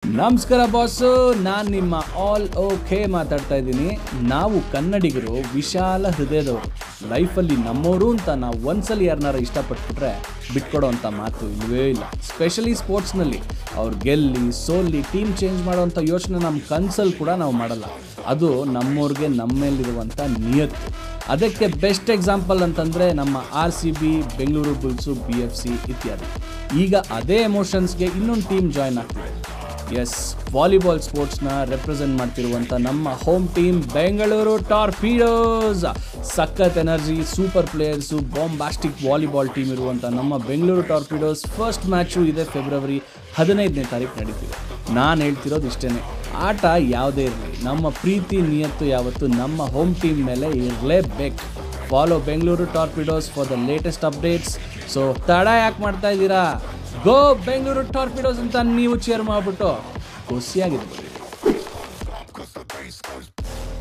ನಮಸ್ಕಾರ ಬಾಸು ನಾನು ನಿಮ್ಮ ಆಲ್ ಓಕೆ ಮಾತಾಡ್ತಾ ಇದ್ದೀನಿ ನಾವು ಕನ್ನಡಿಗರು ವಿಶಾಲ ಹೃದಯದವರು ಲೈಫಲ್ಲಿ ನಮ್ಮವರು ಅಂತ ನಾವು ಒಂದ್ಸಲಿ ಯಾರನ್ನಾರ ಇಷ್ಟಪಟ್ಬಿಟ್ರೆ ಬಿಟ್ಕೊಡೋ ಅಂಥ ಮಾತು ಇಲ್ಲವೇ ಇಲ್ಲ ಸ್ಪೆಷಲಿ ಸ್ಪೋರ್ಟ್ಸ್ನಲ್ಲಿ ಅವ್ರು ಗೆಲ್ಲಿ ಸೋಲ್ಲಿ ಟೀಮ್ ಚೇಂಜ್ ಮಾಡೋವಂಥ ಯೋಚನೆ ನಮ್ಮ ಕನ್ಸಲ್ಲಿ ಕೂಡ ನಾವು ಮಾಡಲ್ಲ ಅದು ನಮ್ಮವ್ರಿಗೆ ನಮ್ಮ ಮೇಲಿರುವಂಥ ನಿಯತ್ತು ಅದಕ್ಕೆ ಬೆಸ್ಟ್ ಎಕ್ಸಾಂಪಲ್ ಅಂತಂದರೆ ನಮ್ಮ R C B Bengaluru Bulls B F C ಇತ್ಯಾದಿ ಈಗ ಅದೇ ಎಮೋಷನ್ಸ್ಗೆ ಇನ್ನೊಂದು ಟೀಮ್ ಜಾಯ್ನ್ ಆಗ್ತಿದೆ ಎಸ್ ವಾಲಿಬಾಲ್ ಸ್ಪೋರ್ಟ್ಸ್ನ ರೆಪ್ರೆಸೆಂಟ್ ಮಾಡ್ತಿರುವಂಥ ನಮ್ಮ ಹೋಮ್ ಟೀಮ್ ಬೆಂಗಳೂರು ಟಾರ್ಪೀಡೋಸ್ ಸಖತ್ energy super players bombastic volleyball team ಇರುವಂಥ ನಮ್ಮ ಬೆಂಗಳೂರು ಟಾರ್ಪೀಡೋಸ್ ಫಸ್ಟ್ ಮ್ಯಾಚು ಇದೆ ಫೆಬ್ರವರಿ ಹದಿನೈದನೇ ತಾರೀಕು ನಡೀತಿದೆ ನಾನು ಹೇಳ್ತಿರೋದು ಇಷ್ಟೇ ಆಟ ಯಾವುದೇ ಇರಲಿ ನಮ್ಮ ಪ್ರೀತಿ ನಿಯತ್ತು ಯಾವತ್ತು ನಮ್ಮ ಹೋಮ್ ಟೀಮ್ ಮೇಲೆ ಇರಲೇಬೇಕು follow Bengaluru Torpedoes for the latest updates so ತಡ ಯಾಕೆ ಮಾಡ್ತಾ ಇದ್ದೀರಾ ಗೋ ಬೆಂಗಳೂರು ಟಾರ್ಪಿಡೋಸ್ ಅಂತ ನೀವು ಚೇರ್ ಮಾಡಿಬಿಟ್ಟು ಖುಷಿಯಾಗಿರ್ಬೋದು